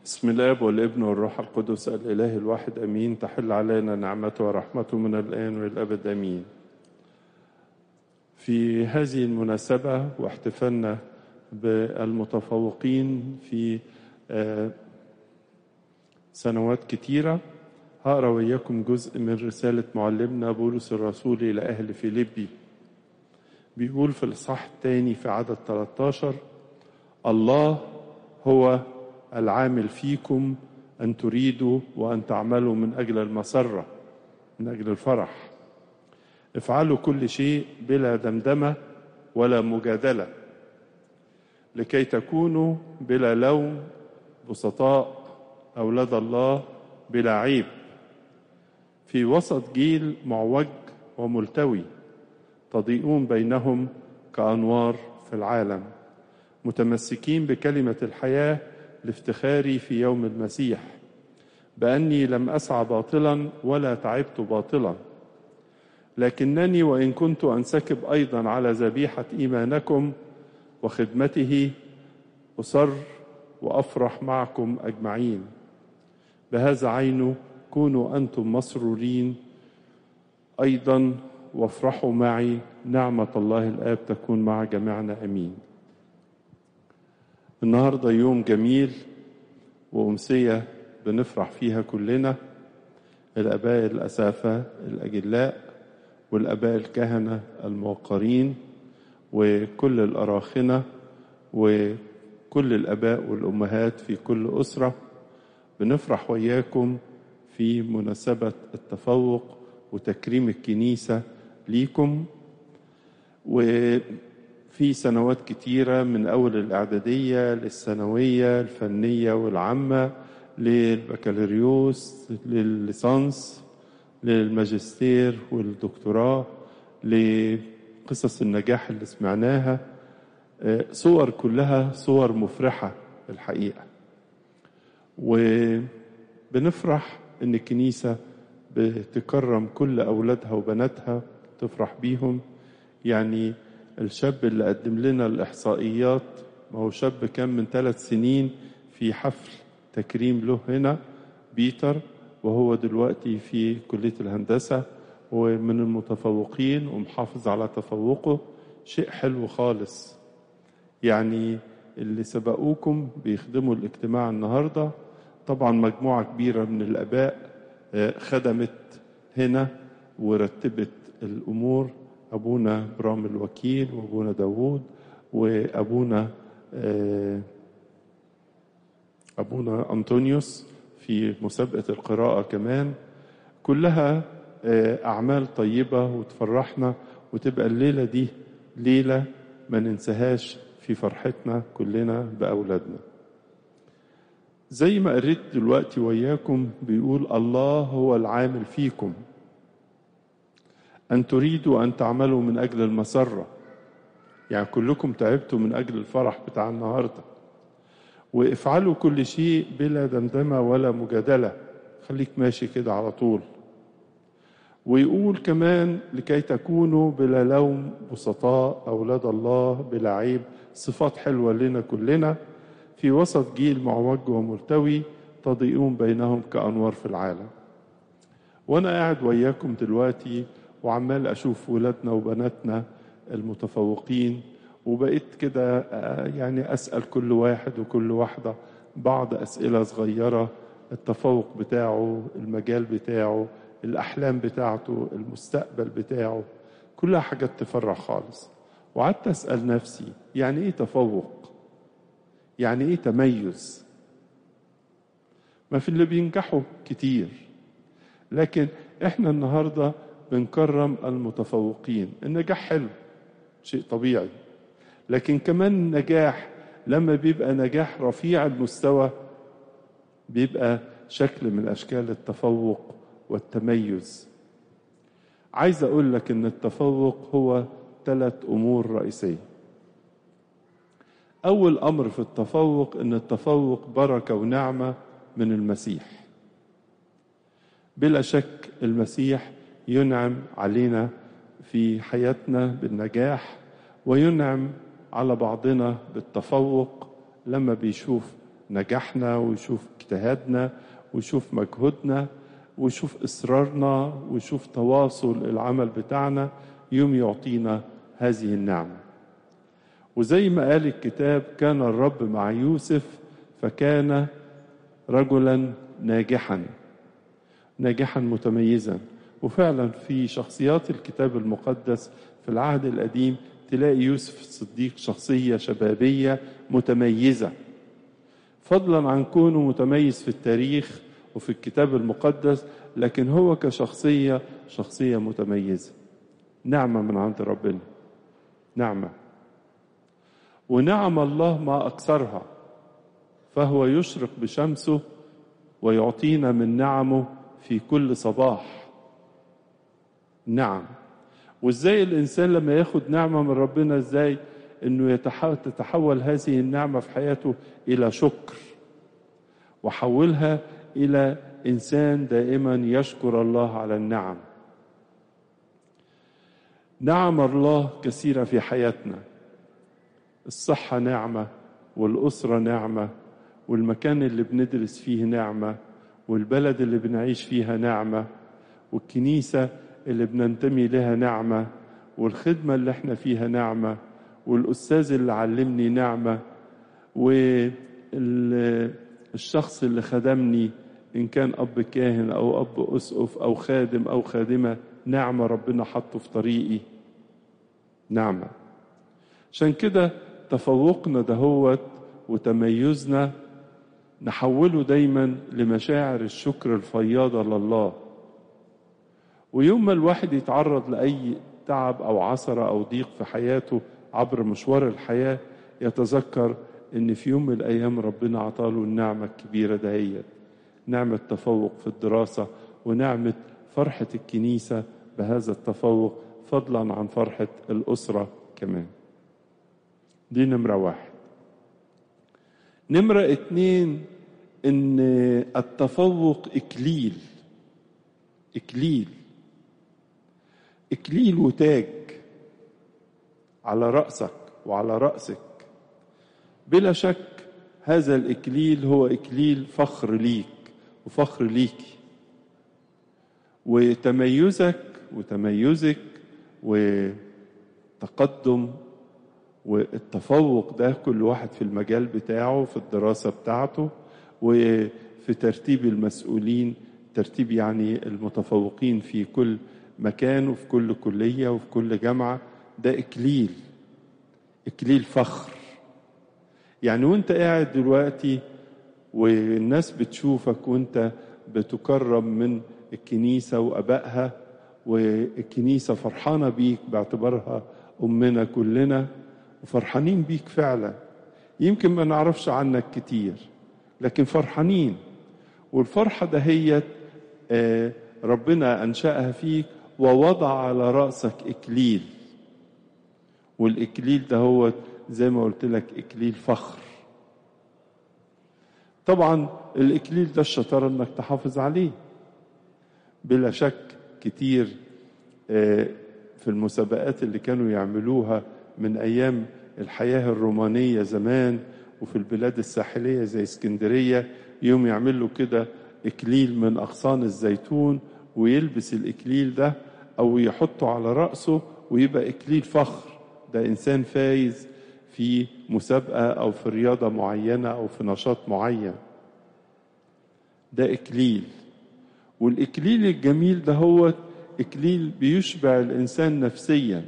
بسم الاب والابن والروح القدس الاله الواحد امين تحل علينا نعمته ورحمته من الان والابد امين في هذه المناسبه واحتفالنا بالمتفوقين في آه، سنوات كتيره هقرا وياكم جزء من رساله معلمنا بولس الرسول الى اهل فيليبي بيقول في الاصحاح الثاني في عدد 13 الله هو العامل فيكم أن تريدوا وأن تعملوا من أجل المسرة من أجل الفرح افعلوا كل شيء بلا دمدمة ولا مجادلة لكي تكونوا بلا لوم بسطاء أولاد الله بلا عيب في وسط جيل معوج وملتوي تضيئون بينهم كأنوار في العالم متمسكين بكلمة الحياة لافتخاري في يوم المسيح بأني لم أسعى باطلا ولا تعبت باطلا لكنني وإن كنت أنسكب أيضا على ذبيحة إيمانكم وخدمته أصر وأفرح معكم أجمعين بهذا عين كونوا أنتم مسرورين أيضا وافرحوا معي نعمة الله الآب تكون مع جميعنا أمين النهاردة يوم جميل وأمسية بنفرح فيها كلنا الآباء الأسافة الأجلاء والآباء الكهنة الموقرين وكل الأراخنة وكل الآباء والأمهات في كل أسرة بنفرح وياكم في مناسبة التفوق وتكريم الكنيسة ليكم وفي سنوات كتيرة من أول الإعدادية للثانوية الفنية والعامة للبكالوريوس للليسانس للماجستير والدكتوراه لقصص النجاح اللي سمعناها صور كلها صور مفرحة الحقيقة وبنفرح إن الكنيسة بتكرم كل أولادها وبناتها تفرح بيهم يعني الشاب اللي قدم لنا الإحصائيات ما هو شاب كان من ثلاث سنين في حفل تكريم له هنا بيتر وهو دلوقتي في كلية الهندسة ومن المتفوقين ومحافظ على تفوقه شيء حلو خالص يعني اللي سبقوكم بيخدموا الاجتماع النهارده طبعا مجموعة كبيرة من الآباء خدمت هنا ورتبت الأمور أبونا برام الوكيل وأبونا داوود وأبونا أبونا أنطونيوس في مسابقة القراءة كمان كلها أعمال طيبة وتفرحنا وتبقى الليلة دي ليلة ما ننساهاش في فرحتنا كلنا بأولادنا زي ما قريت دلوقتي وياكم بيقول الله هو العامل فيكم أن تريدوا أن تعملوا من أجل المسرة يعني كلكم تعبتوا من أجل الفرح بتاع النهاردة وافعلوا كل شيء بلا دمدمة ولا مجادلة خليك ماشي كده على طول ويقول كمان لكي تكونوا بلا لوم بسطاء أولاد الله بلا عيب صفات حلوة لنا كلنا في وسط جيل معوج وملتوي تضيئون بينهم كأنوار في العالم وأنا قاعد وياكم دلوقتي وعمال أشوف ولادنا وبناتنا المتفوقين وبقيت كده يعني أسأل كل واحد وكل واحدة بعض أسئلة صغيرة التفوق بتاعه المجال بتاعه الأحلام بتاعته المستقبل بتاعه كلها حاجات تفرح خالص وقعدت أسأل نفسي يعني إيه تفوق يعني إيه تميز ما في اللي بينجحوا كتير لكن إحنا النهاردة بنكرم المتفوقين النجاح حلو شيء طبيعي لكن كمان النجاح لما بيبقى نجاح رفيع المستوى بيبقى شكل من أشكال التفوق والتميز عايز أقول لك إن التفوق هو ثلاث أمور رئيسية أول أمر في التفوق إن التفوق بركة ونعمة من المسيح بلا شك المسيح ينعم علينا في حياتنا بالنجاح وينعم على بعضنا بالتفوق لما بيشوف نجاحنا ويشوف اجتهادنا ويشوف مجهودنا ويشوف إصرارنا ويشوف تواصل العمل بتاعنا يوم يعطينا هذه النعمة وزي ما قال الكتاب كان الرب مع يوسف فكان رجلا ناجحا ناجحا متميزا وفعلا في شخصيات الكتاب المقدس في العهد القديم تلاقي يوسف الصديق شخصية شبابية متميزة فضلا عن كونه متميز في التاريخ وفي الكتاب المقدس لكن هو كشخصية شخصية متميزة نعمة من عند ربنا نعمة ونعم الله ما أكثرها فهو يشرق بشمسه ويعطينا من نعمه في كل صباح نعم وازاي الانسان لما ياخد نعمه من ربنا ازاي انه تتحول هذه النعمه في حياته الى شكر وحولها الى انسان دائما يشكر الله على النعم نعم الله كثيره في حياتنا الصحه نعمه والاسره نعمه والمكان اللي بندرس فيه نعمه والبلد اللي بنعيش فيها نعمه والكنيسه اللي بننتمي لها نعمة والخدمة اللي احنا فيها نعمة والأستاذ اللي علمني نعمة والشخص اللي خدمني إن كان أب كاهن أو أب أسقف أو خادم أو خادمة نعمة ربنا حطه في طريقي نعمة عشان كده تفوقنا دهوت وتميزنا نحوله دايما لمشاعر الشكر الفياضة لله ويوم ما الواحد يتعرض لأي تعب أو عثرة أو ضيق في حياته عبر مشوار الحياة يتذكر إن في يوم من الأيام ربنا عطاله النعمة الكبيرة دهيت نعمة تفوق في الدراسة ونعمة فرحة الكنيسة بهذا التفوق فضلا عن فرحة الأسرة كمان دي نمرة واحد نمرة اتنين إن التفوق إكليل إكليل إكليل وتاج على رأسك وعلى رأسك بلا شك هذا الإكليل هو إكليل فخر ليك وفخر ليكي وتميزك وتميزك وتقدم والتفوق ده كل واحد في المجال بتاعه في الدراسة بتاعته وفي ترتيب المسؤولين ترتيب يعني المتفوقين في كل مكان وفي كل كلية وفي كل جامعة ده إكليل إكليل فخر يعني وانت قاعد دلوقتي والناس بتشوفك وانت بتكرم من الكنيسة وأبائها والكنيسة فرحانة بيك باعتبارها أمنا كلنا وفرحانين بيك فعلا يمكن ما نعرفش عنك كتير لكن فرحانين والفرحة دهيت آه ربنا أنشأها فيك ووضع على رأسك إكليل والإكليل ده هو زي ما قلت لك إكليل فخر طبعا الإكليل ده الشطارة إنك تحافظ عليه بلا شك كتير في المسابقات اللي كانوا يعملوها من أيام الحياة الرومانية زمان وفي البلاد الساحلية زي اسكندرية يوم يعملوا كده إكليل من أغصان الزيتون ويلبس الإكليل ده أو يحطه على رأسه ويبقى إكليل فخر ده إنسان فايز في مسابقة أو في رياضة معينة أو في نشاط معين ده إكليل والإكليل الجميل ده هو إكليل بيشبع الإنسان نفسيا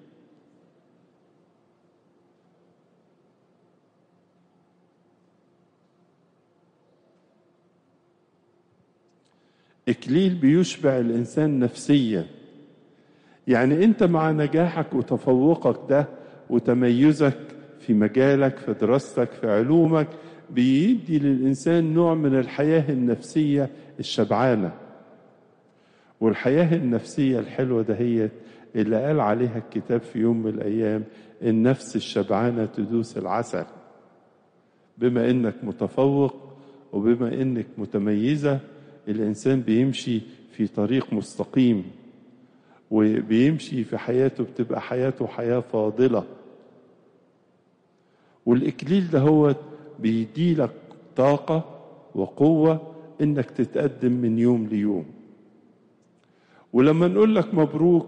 إكليل بيشبع الإنسان نفسيا يعني أنت مع نجاحك وتفوقك ده وتميزك في مجالك في دراستك في علومك بيدي للإنسان نوع من الحياة النفسية الشبعانة والحياة النفسية الحلوة دهيت اللي قال عليها الكتاب في يوم من الأيام النفس الشبعانة تدوس العسل بما إنك متفوق وبما إنك متميزة الإنسان بيمشي في طريق مستقيم وبيمشي في حياته بتبقى حياته حياة فاضلة والإكليل ده هو بيديلك طاقة وقوة إنك تتقدم من يوم ليوم ولما نقول لك مبروك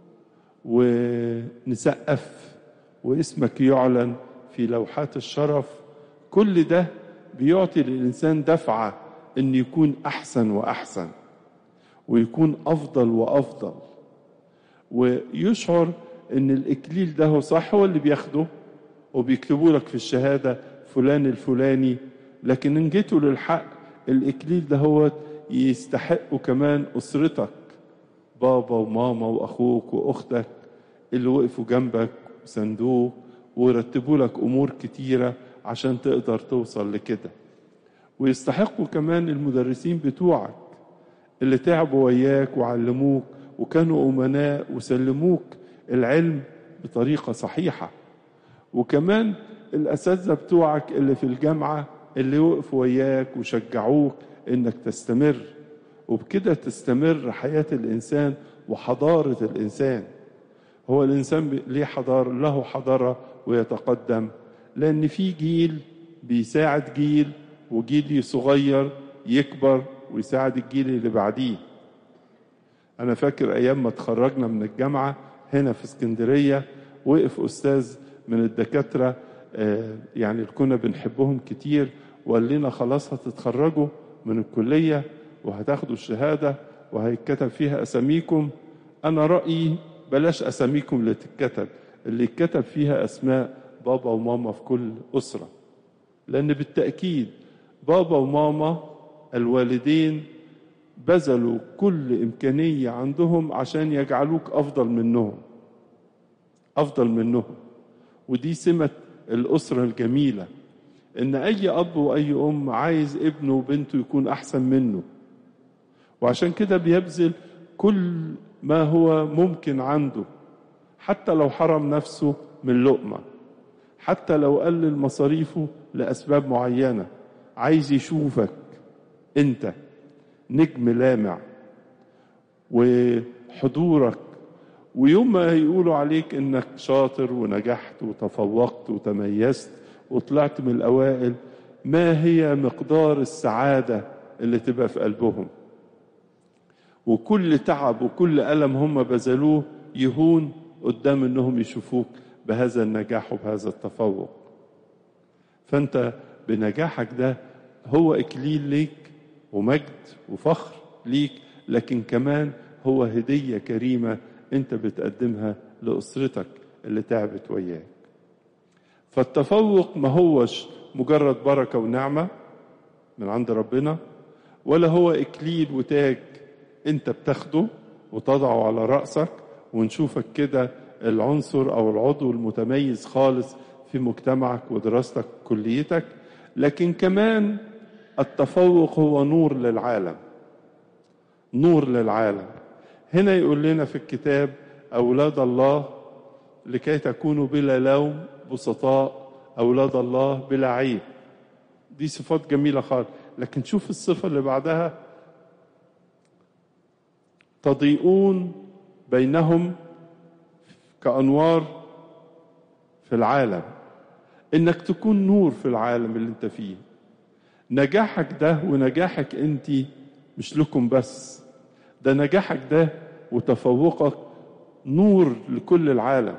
ونسقف واسمك يعلن في لوحات الشرف كل ده بيعطي للإنسان دفعة إن يكون أحسن وأحسن ويكون أفضل وأفضل ويشعر إن الإكليل ده هو صح هو اللي بياخده وبيكتبوا لك في الشهادة فلان الفلاني لكن إن جيتوا للحق الإكليل ده هو يستحقه كمان أسرتك بابا وماما وأخوك وأختك اللي وقفوا جنبك وسندوك ورتبوا لك أمور كتيرة عشان تقدر توصل لكده ويستحقوا كمان المدرسين بتوعك اللي تعبوا وياك وعلموك وكانوا أمناء وسلموك العلم بطريقة صحيحة وكمان الأساتذة بتوعك اللي في الجامعة اللي وقفوا وياك وشجعوك إنك تستمر وبكده تستمر حياة الإنسان وحضارة الإنسان هو الإنسان ليه حضارة له حضارة ويتقدم لأن في جيل بيساعد جيل وجيل صغير يكبر ويساعد الجيل اللي بعديه أنا فاكر أيام ما تخرجنا من الجامعة هنا في اسكندرية وقف أستاذ من الدكاترة يعني اللي كنا بنحبهم كتير وقال لنا خلاص هتتخرجوا من الكلية وهتاخدوا الشهادة وهيتكتب فيها أساميكم أنا رأيي بلاش أساميكم اللي تتكتب اللي يتكتب فيها أسماء بابا وماما في كل أسرة لأن بالتأكيد بابا وماما الوالدين بذلوا كل إمكانية عندهم عشان يجعلوك أفضل منهم أفضل منهم ودي سمة الأسرة الجميلة إن أي أب وأي أم عايز ابنه وبنته يكون أحسن منه وعشان كده بيبذل كل ما هو ممكن عنده حتى لو حرم نفسه من لقمة حتى لو قلل مصاريفه لأسباب معينة عايز يشوفك أنت نجم لامع وحضورك ويوم ما يقولوا عليك انك شاطر ونجحت وتفوقت وتميزت وطلعت من الاوائل ما هي مقدار السعاده اللي تبقى في قلبهم وكل تعب وكل الم هم بذلوه يهون قدام انهم يشوفوك بهذا النجاح وبهذا التفوق فانت بنجاحك ده هو اكليل ليك ومجد وفخر ليك لكن كمان هو هديه كريمه انت بتقدمها لاسرتك اللي تعبت وياك فالتفوق ما هوش مجرد بركه ونعمه من عند ربنا ولا هو اكليل وتاج انت بتاخده وتضعه على راسك ونشوفك كده العنصر او العضو المتميز خالص في مجتمعك ودراستك كليتك لكن كمان التفوق هو نور للعالم نور للعالم هنا يقول لنا في الكتاب أولاد الله لكي تكونوا بلا لوم بسطاء أولاد الله بلا عيب دي صفات جميلة خالص لكن شوف الصفة اللي بعدها تضيئون بينهم كأنوار في العالم إنك تكون نور في العالم اللي أنت فيه نجاحك ده ونجاحك أنت مش لكم بس ده نجاحك ده وتفوقك نور لكل العالم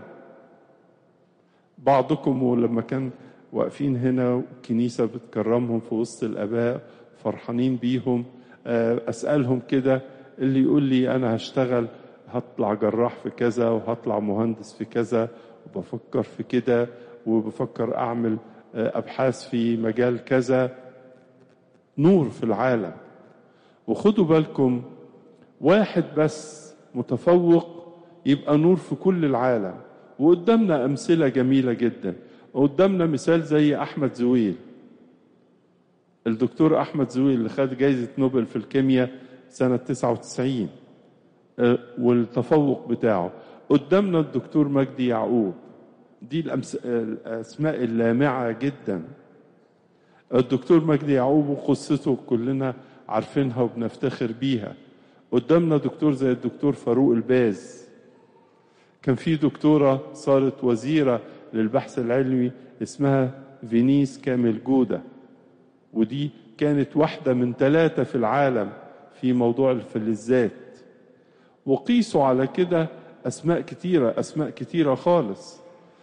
بعضكم لما كان واقفين هنا والكنيسة بتكرمهم في وسط الآباء فرحانين بيهم أسألهم كده اللي يقول لي أنا هشتغل هطلع جراح في كذا وهطلع مهندس في كذا وبفكر في كده وبفكر أعمل أبحاث في مجال كذا نور في العالم وخدوا بالكم واحد بس متفوق يبقى نور في كل العالم وقدامنا أمثلة جميلة جدا قدامنا مثال زي أحمد زويل الدكتور أحمد زويل اللي خد جايزة نوبل في الكيمياء سنة 99 والتفوق بتاعه قدامنا الدكتور مجدي يعقوب دي الأسماء اللامعة جدا الدكتور مجدي يعقوب وقصته كلنا عارفينها وبنفتخر بيها قدامنا دكتور زي الدكتور فاروق الباز كان في دكتورة صارت وزيرة للبحث العلمي اسمها فينيس كامل جودة ودي كانت واحدة من ثلاثة في العالم في موضوع الفلزات وقيسوا على كده أسماء كتيرة أسماء كتيرة خالص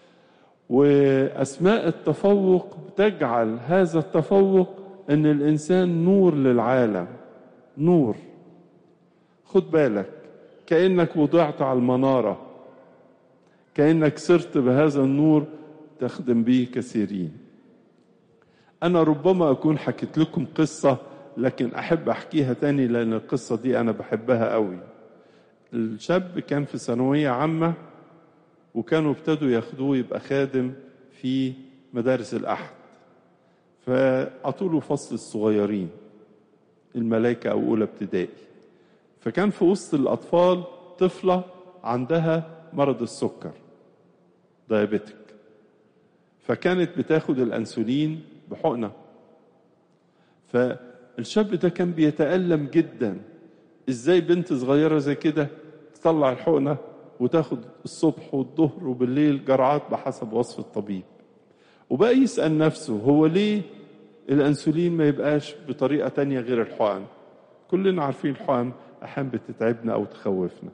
وأسماء التفوق تجعل هذا التفوق أن الإنسان نور للعالم نور خد بالك كأنك وضعت على المنارة كأنك صرت بهذا النور تخدم به كثيرين أنا ربما أكون حكيت لكم قصة لكن أحب أحكيها تاني لأن القصة دي أنا بحبها قوي الشاب كان في ثانوية عامة وكانوا ابتدوا ياخدوه يبقى خادم في مدارس الأحد فعطوا له فصل الصغيرين الملايكة أو أولى ابتدائي فكان في وسط الأطفال طفلة عندها مرض السكر دايابيتك فكانت بتاخد الأنسولين بحقنة فالشاب ده كان بيتألم جدا ازاي بنت صغيرة زي كده تطلع الحقنة وتاخد الصبح والظهر وبالليل جرعات بحسب وصف الطبيب وبقى يسأل نفسه هو ليه الأنسولين ما يبقاش بطريقة تانية غير الحقن كلنا عارفين الحقن أحيانا بتتعبنا أو تخوفنا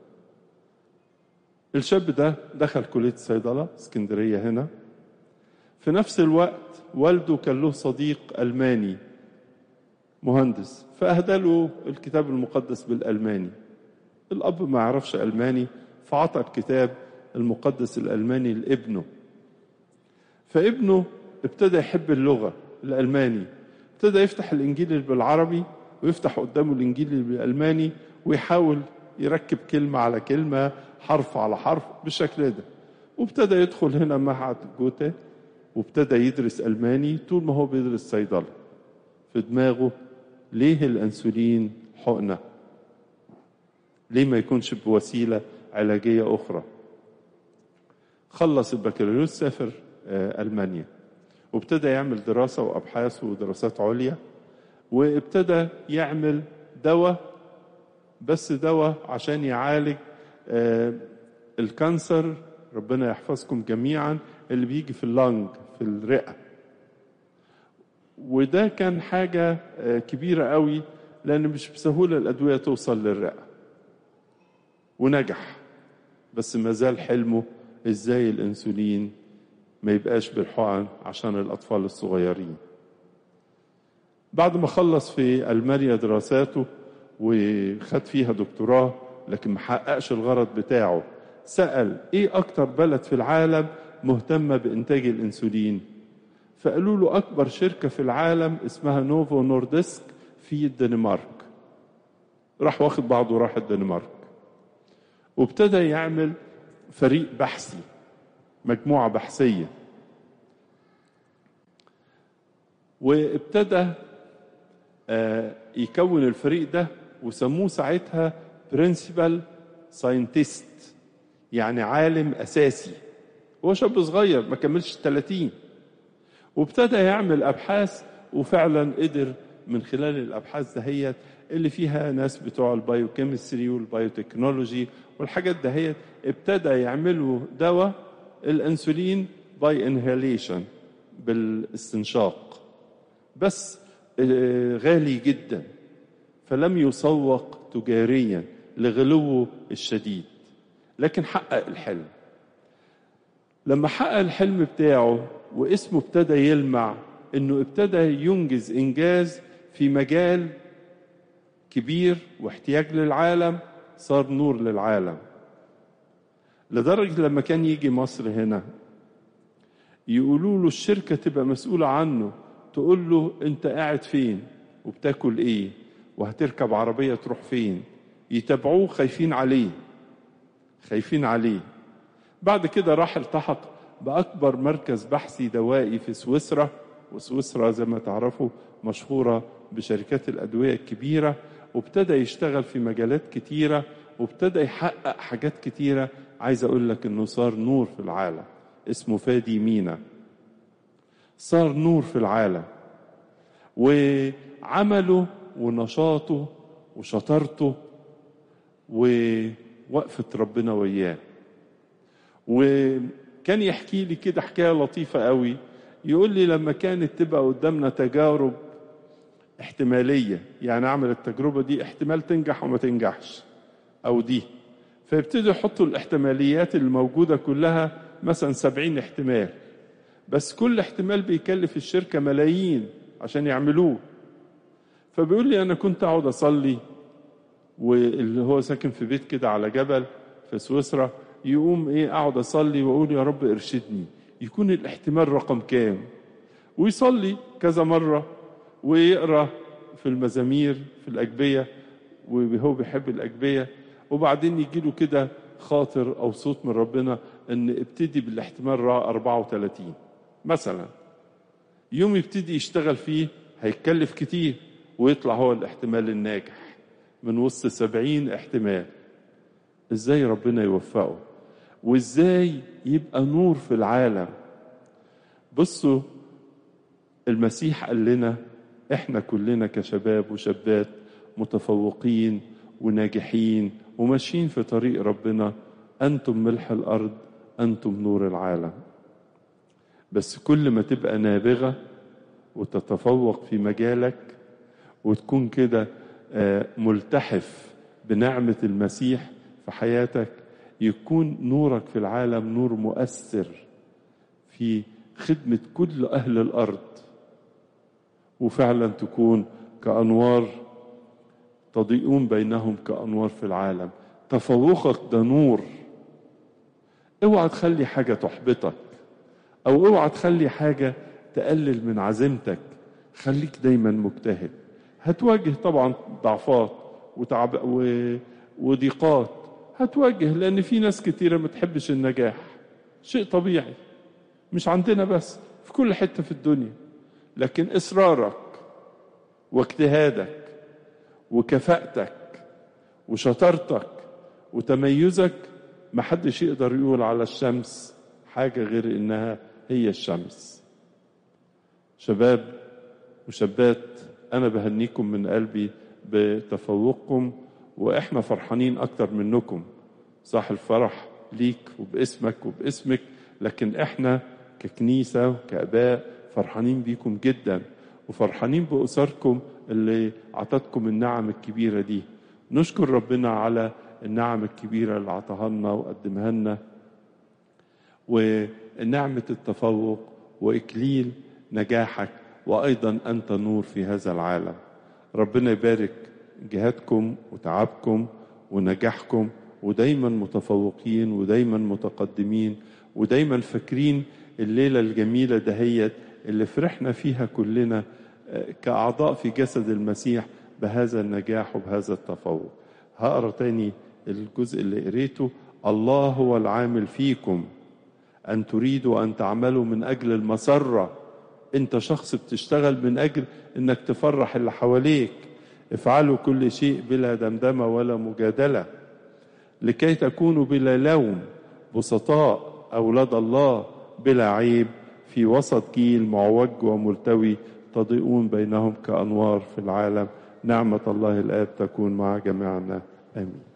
الشاب ده دخل كلية الصيدلة اسكندرية هنا في نفس الوقت والده كان له صديق ألماني مهندس فأهدى له الكتاب المقدس بالألماني الأب ما يعرفش ألماني فعطى الكتاب المقدس الألماني لابنه فابنه ابتدى يحب اللغة الألماني ابتدى يفتح الإنجيل بالعربي ويفتح قدامه الإنجيل بالألماني ويحاول يركب كلمة على كلمة حرف على حرف بالشكل ده وابتدى يدخل هنا معهد جوته وابتدى يدرس ألماني طول ما هو بيدرس صيدلة في دماغه ليه الأنسولين حقنة ليه ما يكونش بوسيلة علاجية أخرى خلص البكالوريوس سافر ألمانيا وابتدى يعمل دراسة وأبحاث ودراسات عليا وابتدى يعمل دواء بس دواء عشان يعالج الكانسر ربنا يحفظكم جميعا اللي بيجي في اللنج في الرئة وده كان حاجة كبيرة قوي لأن مش بسهولة الأدوية توصل للرئة ونجح بس ما زال حلمه إزاي الأنسولين ما يبقاش بالحقن عشان الأطفال الصغيرين بعد ما خلص في ألمانيا دراساته وخد فيها دكتوراه لكن ما حققش الغرض بتاعه سأل إيه أكتر بلد في العالم مهتمة بإنتاج الأنسولين فقالوا له أكبر شركة في العالم اسمها نوفو نوردسك في الدنمارك راح واخد بعضه وراح الدنمارك وابتدى يعمل فريق بحثي مجموعة بحثية وابتدى يكون الفريق ده وسموه ساعتها برنسبل ساينتست يعني عالم أساسي هو شاب صغير ما كملش 30 وابتدى يعمل أبحاث وفعلا قدر من خلال الأبحاث دهيت اللي فيها ناس بتوع البايوكيمستري والبايوتكنولوجي والحاجات دهيت ابتدى يعملوا دواء الانسولين باي انهاليشن بالاستنشاق بس غالي جدا فلم يسوق تجاريا لغلوه الشديد لكن حقق الحلم لما حقق الحلم بتاعه واسمه ابتدى يلمع انه ابتدى ينجز انجاز في مجال كبير واحتياج للعالم صار نور للعالم لدرجة لما كان يجي مصر هنا يقولوا له الشركة تبقى مسؤولة عنه تقول له انت قاعد فين وبتاكل ايه وهتركب عربية تروح فين يتابعوه خايفين عليه خايفين عليه بعد كده راح التحق بأكبر مركز بحثي دوائي في سويسرا وسويسرا زي ما تعرفوا مشهورة بشركات الأدوية الكبيرة وابتدى يشتغل في مجالات كتيرة وابتدى يحقق حاجات كتيرة عايز أقول لك إنه صار نور في العالم اسمه فادي مينا صار نور في العالم وعمله ونشاطه وشطارته ووقفة ربنا وياه وكان يحكي لي كده حكاية لطيفة قوي يقول لي لما كانت تبقى قدامنا تجارب احتمالية يعني أعمل التجربة دي احتمال تنجح وما تنجحش أو دي فيبتدوا يحطوا الاحتماليات الموجودة كلها مثلا سبعين احتمال بس كل احتمال بيكلف الشركة ملايين عشان يعملوه فبيقول لي أنا كنت أقعد أصلي واللي هو ساكن في بيت كده على جبل في سويسرا يقوم ايه اقعد اصلي واقول يا رب ارشدني يكون الاحتمال رقم كام ويصلي كذا مره ويقرا في المزامير في الاجبيه وهو بيحب الاجبيه وبعدين يجي له كده خاطر او صوت من ربنا ان ابتدي بالاحتمال 34 مثلا يوم يبتدي يشتغل فيه هيتكلف كتير ويطلع هو الاحتمال الناجح من وسط سبعين احتمال ازاي ربنا يوفقه وازاي يبقى نور في العالم بصوا المسيح قال لنا احنا كلنا كشباب وشابات متفوقين وناجحين وماشيين في طريق ربنا انتم ملح الارض انتم نور العالم بس كل ما تبقى نابغه وتتفوق في مجالك وتكون كده ملتحف بنعمه المسيح في حياتك يكون نورك في العالم نور مؤثر في خدمه كل اهل الارض وفعلا تكون كانوار تضيئون بينهم كانوار في العالم تفوقك ده نور اوعى تخلي حاجه تحبطك او اوعى تخلي حاجه تقلل من عزيمتك خليك دايما مجتهد هتواجه طبعا ضعفات وتعب و... وضيقات هتواجه لان في ناس كتيره ما تحبش النجاح شيء طبيعي مش عندنا بس في كل حته في الدنيا لكن اصرارك واجتهادك وكفاءتك وشطارتك وتميزك محدش يقدر يقول على الشمس حاجه غير انها هي الشمس شباب وشابات انا بهنيكم من قلبي بتفوقكم واحنا فرحانين اكتر منكم صح الفرح ليك وباسمك وباسمك لكن احنا ككنيسه وكاباء فرحانين بيكم جدا وفرحانين باسركم اللي عطتكم النعم الكبيره دي نشكر ربنا على النعم الكبيره اللي عطاها لنا وقدمها لنا ونعمه التفوق واكليل نجاحك وايضا انت نور في هذا العالم ربنا يبارك جهادكم وتعبكم ونجاحكم ودايما متفوقين ودايما متقدمين ودايما فاكرين الليله الجميله دهيت اللي فرحنا فيها كلنا كاعضاء في جسد المسيح بهذا النجاح وبهذا التفوق هقرا تاني الجزء اللي قريته الله هو العامل فيكم ان تريدوا ان تعملوا من اجل المسره انت شخص بتشتغل من اجل انك تفرح اللي حواليك افعلوا كل شيء بلا دمدمه ولا مجادله لكي تكونوا بلا لوم بسطاء اولاد الله بلا عيب في وسط جيل معوج وملتوي تضيئون بينهم كانوار في العالم نعمه الله الاب تكون مع جميعنا امين